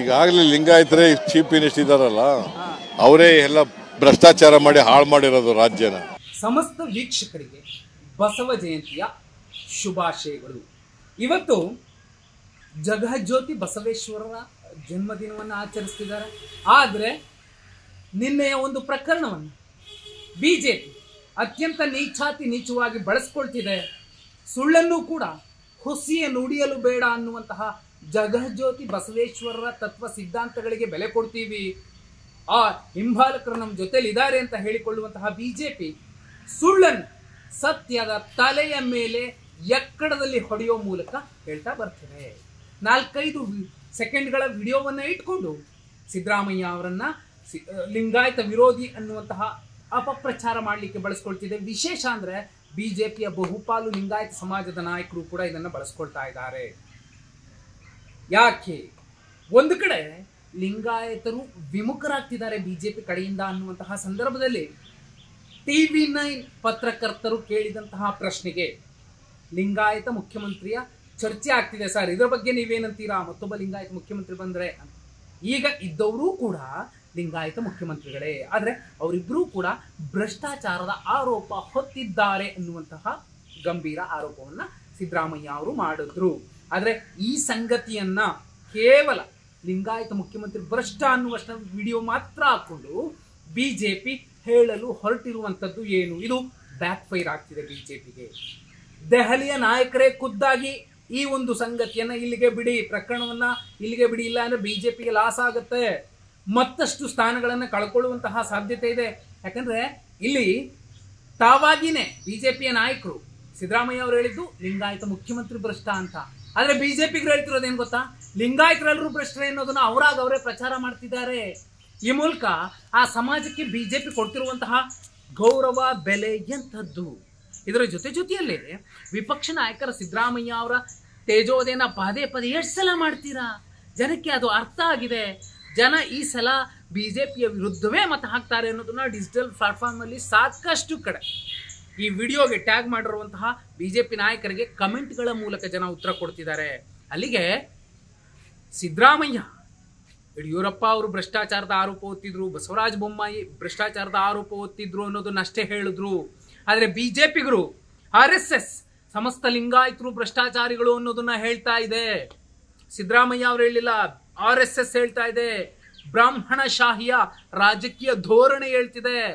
ಈಗಾಗಲೇ ಲಿಂಗಾಯತರೇ chief minister ಇದಾರಲ್ಲ ಅವರೇ ಎಲ್ಲ ಭ್ರಷ್ಟಾಚಾರ ಮಾಡಿ ಹಾಳು ಮಾಡಿರೋದು ರಾಜ್ಯನ ಸಮಸ್ತ ವೀಕ್ಷಕರಿಗೆ ಬಸವ ಜಯಂತಿಯ ಶುಭಾಶಯಗಳು ಇವತ್ತು ಜಗಜ್ಯೋತಿ ಬಸವೇಶ್ವರರ ಜನ್ಮದಿನವನ್ನು ಆಚರಿಸ್ತಿದ್ದಾರೆ ಆದರೆ ನಿನ್ನೆಯ ಒಂದು ಪ್ರಕರಣವನ್ನು ಬಿ ಜೆ ಪಿ ಅತ್ಯಂತ ನೀಚಾತಿ ನೀಚವಾಗಿ ಬಳಸ್ಕೊಳ್ತಿದೆ ಸುಳ್ಳನ್ನು ಕೂಡ ಹುಸಿಯ ನುಡಿಯಲು ಬೇಡ ಅನ್ನುವಂತಹ ಜಗಜ್ಯೋತಿ ಬಸವೇಶ್ವರರ ತತ್ವ ಸಿದ್ಧಾಂತಗಳಿಗೆ ಬೆಲೆ ಕೊಡ್ತೀವಿ ಆ ಹಿಂಬಾಲಕರು ನಮ್ಮ ಜೊತೆಲಿ ಇದ್ದಾರೆ ಅಂತ ಹೇಳಿಕೊಳ್ಳುವಂತಹ ಬಿಜೆಪಿ ಸುಳ್ಳನ್ನು ಸತ್ಯದ ತಲೆಯ ಮೇಲೆ ಎಕ್ಕಡದಲ್ಲಿ ಹೊಡೆಯೋ ಮೂಲಕ ಹೇಳ್ತಾ ಬರ್ತಿದೆ ನಾಲ್ಕೈದು ವಿ- ಸೆಕೆಂಡ್ಗಳ ವಿಡಿಯೋವನ್ನ ಇಟ್ಕೊಂಡು ಸಿದ್ದರಾಮಯ್ಯ ಅವರನ್ನ ಸಿ- ಲಿಂಗಾಯತ ವಿರೋಧಿ ಅನ್ನುವಂತಹ ಅಪಪ್ರಚಾರ ಮಾಡಲಿಕ್ಕೆ ಬಳಸ್ಕೊಳ್ತಿದೆ ವಿಶೇಷ ಅಂದ್ರೆ ಬಿಜೆಪಿಯ ಬಹುಪಾಲು ಲಿಂಗಾಯತ ಸಮಾಜದ ನಾಯಕರು ಕೂಡ ಇದನ್ನ ಬಳಸ್ಕೊಳ್ತಾ ಇದ್ದಾರೆ ಯಾಕೆ ಒಂದು ಕಡೆ ಲಿಂಗಾಯತರು ವಿಮುಖರಾಗ್ತಿದ್ದಾರೆ ಬಿಜೆಪಿ ಕಡೆಯಿಂದ ಅನ್ನುವಂತಹ ಸಂದರ್ಭದಲ್ಲಿ ಟಿವಿ ನೈನ್ ಪತ್ರಕರ್ತರು ಕೇಳಿದಂತಹ ಪ್ರಶ್ನೆಗೆ ಲಿಂಗಾಯತ ಮುಖ್ಯಮಂತ್ರಿಯ ಚರ್ಚೆ ಆಗ್ತಿದೆ ಸರ್ ಇದರ ಬಗ್ಗೆ ನೀವೇನಂತೀರಾ ಮತ್ತೊಬ್ಬ ಲಿಂಗಾಯತ ಮುಖ್ಯಮಂತ್ರಿ ಬಂದ್ರೆ ಅಂತ. ಈಗ ಇದ್ದವರೂ ಕೂಡ ಲಿಂಗಾಯತ ಮುಖ್ಯಮಂತ್ರಿಗಳೇ ಆದ್ರೆ ಅವರಿಬ್ಬರೂ ಕೂಡ ಭ್ರಷ್ಟಾಚಾರದ ಆರೋಪ ಹೊತ್ತಿದ್ದಾರೆ ಅನ್ನುವಂತಹ ಗಂಭೀರ ಆರೋಪವನ್ನ ಸಿದ್ದರಾಮಯ್ಯ ಅವರು ಮಾಡಿದ್ರು ಆದ್ರೆ ಈ ಸಂಗತಿಯನ್ನ ಕೇವಲ ಲಿಂಗಾಯತ ಮುಖ್ಯಮಂತ್ರಿ ಭ್ರಷ್ಟ ಅನ್ನುವಷ್ಟ ವಿಡಿಯೋ ಮಾತ್ರ ಹಾಕೊಂಡು ಬಿಜೆಪಿ ಹೇಳಲು ಹೊರಟಿರುವಂತದ್ದು ಏನು ಇದು ಬ್ಯಾಕ್ ಫೈರ್ ಆಗ್ತಿದೆ ಬಿಜೆಪಿಗೆ ದೆಹಲಿಯ ನಾಯಕರೇ ಖುದ್ದಾಗಿ ಈ ಒಂದು ಸಂಗತಿಯನ್ನ ಇಲ್ಲಿಗೆ ಬಿಡಿ ಪ್ರಕರಣವನ್ನ ಇಲ್ಲಿಗೆ ಬಿಡಿ ಇಲ್ಲ ಅಂದ್ರೆ ಬಿಜೆಪಿಗೆ ಲಾಸ್ ಆಗುತ್ತೆ ಮತ್ತಷ್ಟು ಸ್ಥಾನಗಳನ್ನ ಕಳ್ಕೊಳ್ಳುವಂತಹ ಸಾಧ್ಯತೆ ಇದೆ ಯಾಕಂದ್ರೆ ಇಲ್ಲಿ ತಾವಾಗಿನೇ ಬಿಜೆಪಿಯ ನಾಯಕರು ಸಿದ್ದರಾಮಯ್ಯ ಅವರು ಹೇಳಿದ್ದು ಲಿಂಗಾಯತ ಮುಖ್ಯಮಂತ್ರಿ ಭ್ರಷ್ಟ ಅಂತ ಆದ್ರೆ ಬಿಜೆಪಿಗೆ ಹೇಳ್ತಿರೋದೇನ್ ಗೊತ್ತಾ ಲಿಂಗಾಯತರೆಲ್ಲರೂ ಭ್ರಷ್ಟರೇ ಅನ್ನೋದನ್ನ ಅವರಾಗ ಅವರೇ ಪ್ರಚಾರ ಮಾಡ್ತಿದ್ದಾರೆ ಈ ಮೂಲಕ ಆ ಸಮಾಜಕ್ಕೆ ಬಿಜೆಪಿ ಕೊಡ್ತಿರುವಂತಹ ಗೌರವ ಬೆಲೆ ಎಂಥದ್ದು ಇದರ ಜೊತೆ ಜೊತೆಯಲ್ಲೇ ವಿಪಕ್ಷ ನಾಯಕರ ಸಿದ್ದರಾಮಯ್ಯ ಅವರ ತೇಜೋದಯನ ಪದೇ ಪದೇ ಎಷ್ಟು ಸಲ ಮಾಡ್ತೀರಾ ಜನಕ್ಕೆ ಅದು ಅರ್ಥ ಆಗಿದೆ ಜನ ಈ ಸಲ ಬಿಜೆಪಿಯ ವಿರುದ್ಧವೇ ಮತ ಹಾಕ್ತಾರೆ ಅನ್ನೋದನ್ನ ಡಿಜಿಟಲ್ ಪ್ಲಾಟ್ಫಾರ್ಮ್ ಅಲ್ಲಿ ಸಾಕಷ್ಟು ಕಡೆ ಈ ವಿಡಿಯೋಗೆ ಟ್ಯಾಗ್ ಮಾಡಿರುವಂತಹ ಬಿಜೆಪಿ ನಾಯಕರಿಗೆ ಕಮೆಂಟ್ಗಳ ಮೂಲಕ ಜನ ಉತ್ತರ ಕೊಡ್ತಿದ್ದಾರೆ ಅಲ್ಲಿಗೆ ಸಿದ್ದರಾಮಯ್ಯ ಯಡಿಯೂರಪ್ಪ ಅವರು ಭ್ರಷ್ಟಾಚಾರದ ಆರೋಪ ಹೊತ್ತಿದ್ರು ಬಸವರಾಜ ಬೊಮ್ಮಾಯಿ ಭ್ರಷ್ಟಾಚಾರದ ಆರೋಪ ಹೊತ್ತಿದ್ರು ಅನ್ನೋದನ್ನಷ್ಟೇ ಹೇಳಿದ್ರು ಆದರೆ ಬಿಜೆಪಿಗರು ಆರ್ ಎಸ್ ಎಸ್ ಸಮಸ್ತ ಲಿಂಗಾಯತರು ಭ್ರಷ್ಟಾಚಾರಿಗಳು ಅನ್ನೋದನ್ನ ಹೇಳ್ತಾ ಇದೆ ಸಿದ್ದರಾಮಯ್ಯ ಅವರು ಹೇಳಿಲ್ಲ ಆರ್ ಎಸ್ ಎಸ್ ಹೇಳ್ತಾ ಇದೆ ಬ್ರಾಹ್ಮಣ ಶಾಹಿಯ ರಾಜಕೀಯ ಧೋರಣೆ ಹೇಳ್ತಿದೆ